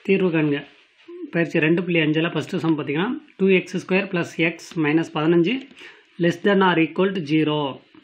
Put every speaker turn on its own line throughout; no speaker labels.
தீர்வு காண்க பயிற்சி ரெண்டு புள்ளி அஞ்சில் ஃபஸ்ட்டு சம் பார்த்தீங்கன்னா two x square plus x minus பதினஞ்சு less than R equal to zero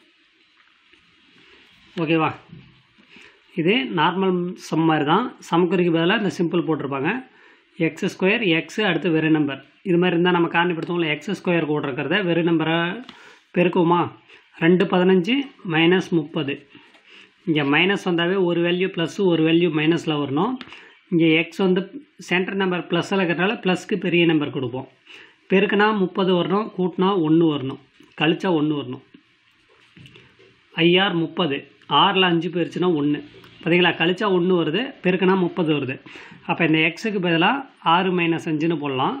ஓகேவா இது நார்மல் சம் மாதிரி தான் சமக்குறிக்கு பதிலாக இந்த சிம்பிள் போட்டிருப்பாங்க எக்ஸ் ஸ்கொயர் எக்ஸு அடுத்து வெறு நம்பர் இது மாதிரி இருந்தால் நம்ம காரணிப்படுத்துவோம்ல எக்ஸ் ஸ்கொயர் கூட இருக்கிறத வெறு நம்பரை பெருக்குவோமா ரெண்டு பதினஞ்சு மைனஸ் முப்பது இங்கே மைனஸ் வந்தாவே ஒரு வேல்யூ ப்ளஸ்ஸு ஒரு வேல்யூ மைனஸில் வரணும் இங்கே எக்ஸ் வந்து சென்டர் நம்பர் ப்ளஸ்ஸில் இருக்கிறனால ப்ளஸ்க்கு பெரிய நம்பர் கொடுப்போம் பெருக்குனா முப்பது வரணும் கூட்டினா ஒன்று வரணும் கழிச்சா ஒன்று வரணும் ஐஆர் முப்பது ஆறில் அஞ்சு போயிருச்சுன்னா ஒன்று பார்த்தீங்களா கழிச்சா ஒன்று வருது பெருக்குனா முப்பது வருது அப்போ இந்த எக்ஸுக்கு பதிலாக ஆறு மைனஸ் அஞ்சுன்னு போடலாம்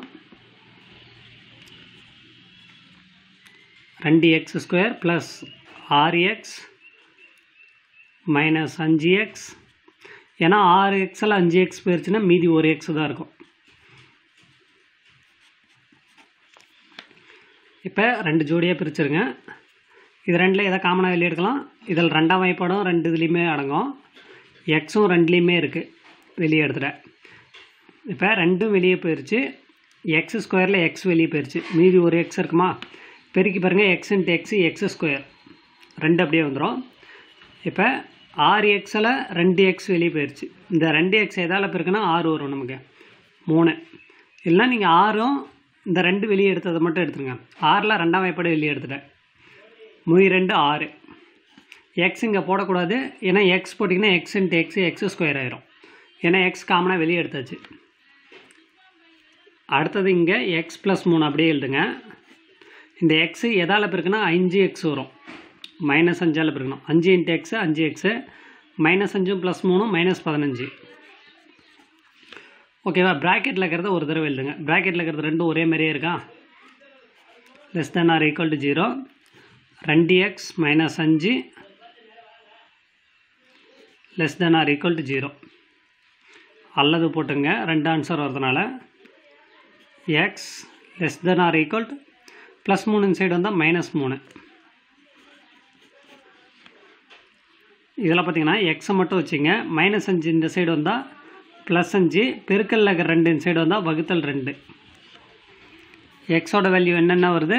ரெண்டு எக்ஸ் ஸ்கொயர் ப்ளஸ் ஆறு எக்ஸ் மைனஸ் அஞ்சு எக்ஸ் ஏன்னா ஆறு எக்ஸில் அஞ்சு எக்ஸ் போயிருச்சுன்னா மீதி ஒரு எக்ஸ் தான் இருக்கும் இப்போ ரெண்டு ஜோடியாக பிரிச்சுருங்க இது ரெண்டில் எதை காமனாக வெளியே எடுக்கலாம் இதில் ரெண்டாம் வாய்ப்பாடும் ரெண்டு இதுலேயுமே அடங்கும் எக்ஸும் ரெண்டுலேயுமே இருக்குது வெளியே எடுத்துட்டேன் இப்போ ரெண்டும் வெளியே போயிடுச்சு எக்ஸ் ஸ்கொயரில் எக்ஸ் வெளியே போயிடுச்சு மீதி ஒரு எக்ஸ் இருக்குமா பெருக்கி பாருங்கள் x into x x square ரெண்டு அப்படியே வந்துடும் இப்போ ஆறு எக்ஸில் ரெண்டு எக்ஸ் வெளியே போயிடுச்சு இந்த ரெண்டு எக்ஸ் எதால் பிறகுனா ஆறு வரும் நமக்கு மூணு இல்லைனா நீங்கள் ஆறும் இந்த ரெண்டு வெளியே எடுத்ததை மட்டும் எடுத்துருங்க ஆறில் ரெண்டாம் வாய்ப்பாடு வெளியே எடுத்துட்டேன் மூணு ரெண்டு ஆறு எக்ஸ் இங்கே போடக்கூடாது ஏன்னா எக்ஸ் போட்டிங்கன்னா x into x x square ஆயிரும் ஏன்னா எக்ஸ் காமனாக வெளியே எடுத்தாச்சு அடுத்தது இங்கே எக்ஸ் ப்ளஸ் மூணு அப்படியே எழுதுங்க இந்த எக்ஸு எதால் பிறகுனா அஞ்சு எக்ஸ் வரும் மைனஸ் அஞ்சால் பிறக்கணும் அஞ்சு இன்ட்டு எக்ஸு அஞ்சு எக்ஸு மைனஸ் அஞ்சும் ப்ளஸ் மூணும் மைனஸ் பதினஞ்சு ஓகேவா ப்ராக்கெட்டில் இருக்கிறத ஒரு தடவை எழுதுங்க ப்ராக்கெட்டில் இருக்கிறது ரெண்டும் ஒரே மாதிரியே இருக்கா less than R equal to zero ரெண்டு எக்ஸ் மைனஸ் அஞ்சு less than R equal to zero அல்லது போட்டுங்க ரெண்டு ஆன்சர் வரதுனால x less than R equal to plus மூணு சைடு வந்தால் மைனஸ் மூணு இதில் பார்த்தீங்கன்னா எக்ஸை மட்டும் வச்சுங்க மைனஸ் அஞ்சு இந்த சைடு வந்தால் ப்ளஸ் அஞ்சு பெருக்கல்ல இருக்கிற ரெண்டு இந்த சைடு வந்தால் வகுத்தல் ரெண்டு எக்ஸோட வேல்யூ என்னென்ன வருது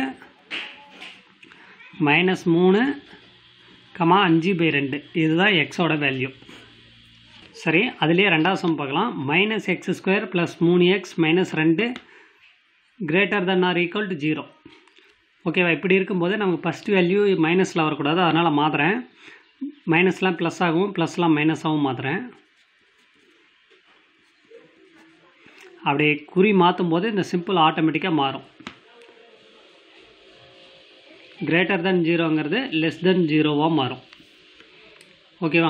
மைனஸ் மூணு கமா அஞ்சு பை ரெண்டு இதுதான் எக்ஸோட வேல்யூ சரி அதுலேயே ரெண்டாவது சம் பார்க்கலாம் மைனஸ் எக்ஸ் ஸ்கொயர் ப்ளஸ் மூணு எக்ஸ் மைனஸ் ரெண்டு greater than R equal to zero ஓகேவா இப்படி இருக்கும்போது நமக்கு ஃபஸ்ட் வேல்யூ மைனஸில் வரக்கூடாது அதனால் மாற்றுறேன் மைனஸ்லாம் ப்ளஸ் ஆகும் ப்ளஸ்லாம் மைனஸாகவும் மாற்றுறேன் அப்படி குறி மாற்றும் போது இந்த சிம்பிள் ஆட்டோமேட்டிக்காக மாறும் கிரேட்டர் தென் ஜீரோங்கிறது லெஸ் தென் ஜீரோவாக மாறும் ஓகேவா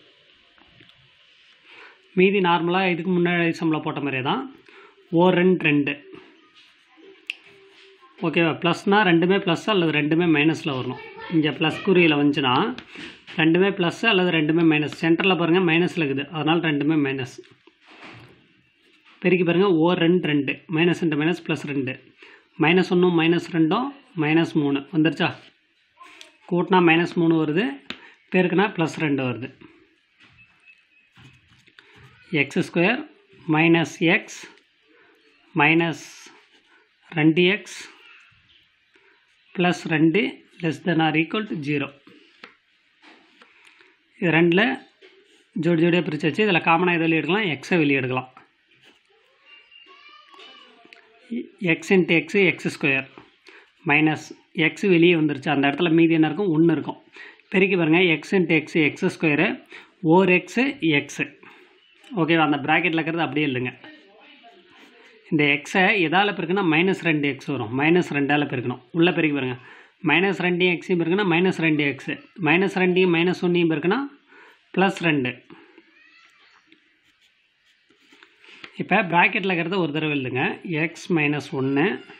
மீதி நார்மலாக இதுக்கு முன்னாடி சம்பளம் போட்ட மாதிரியே தான் ஓ ரெண்டு ரெண்டு ஓகேவா ப்ளஸ்னால் ரெண்டுமே ப்ளஸ் அல்லது ரெண்டுமே மைனஸில் வரணும் இங்கே ப்ளஸ் குறியில் வந்துச்சுன்னா ரெண்டுமே ப்ளஸ் அல்லது ரெண்டுமே மைனஸ் சென்டரில் பாருங்கள் மைனஸில் இருக்குது அதனால் ரெண்டுமே மைனஸ் பெருக்கி பாருங்கள் ஓ ரெண்டு ரெண்டு மைனஸ் ரெண்டு மைனஸ் ப்ளஸ் ரெண்டு மைனஸ் ஒன்றும் மைனஸ் ரெண்டும் மைனஸ் மூணு வந்துருச்சா கூட்டினா மைனஸ் மூணு வருது பெருக்குனா ப்ளஸ் ரெண்டு வருது x square minus x minus ரெண்டு எக்ஸ் ப்ளஸ் ரெண்டு less than R equal to zero இது ரெண்டில் ஜோடி ஜோடியாக பிரித்து வச்சு இதில் காமனாக எதை வெளியே எடுக்கலாம் எக்ஸை வெளியே எடுக்கலாம் x into x x square minus x வெளியே வந்துருச்சு அந்த இடத்துல மீதி என்ன இருக்கும் ஒன்று இருக்கும் பெருக்கி பாருங்கள் x into x x square or x x ஓகேவா அந்த ப்ராக்கெட்டில் இருக்கிறது அப்படியே இல்லைங்க இந்த எக்ஸை எதால் பெருக்குன்னா மைனஸ் ரெண்டு எக்ஸ் வரும் மைனஸ் ரெண்டால் பெருக்கணும் உள்ளே பெருக்கி பாருங்கள் மைனஸ் ரெண்டு எக்ஸையும் பெருக்குன்னா மைனஸ் ரெண்டு எக்ஸு மைனஸ் ரெண்டையும் மைனஸ் ஒன்றையும் பெருக்குன்னா ப்ளஸ் ரெண்டு இப்போ ப்ராக்கெட்டில் இருக்கிறத ஒரு தடவை எழுதுங்க எக்ஸ் மைனஸ் ஒன்று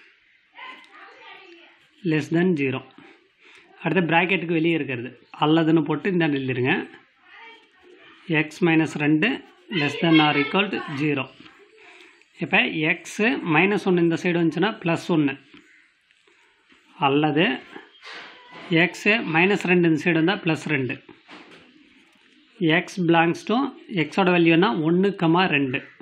லெஸ் தென் ஜீரோ அடுத்து ப்ராக்கெட்டுக்கு வெளியே இருக்கிறது அல்லதுன்னு போட்டு இந்த எழுதிருங்க எக்ஸ் மைனஸ் ரெண்டு less than R equal to zero இப்போ எக்ஸு மைனஸ் ஒன்று இந்த சைடு வந்துச்சுன்னா ப்ளஸ் ஒன்று அல்லது எக்ஸு மைனஸ் ரெண்டு இந்த சைடு வந்தால் ப்ளஸ் ரெண்டு எக்ஸ் பிலாங்ஸ் டு எக்ஸோட வேல்யூனா ஒன்று கமா ரெண்டு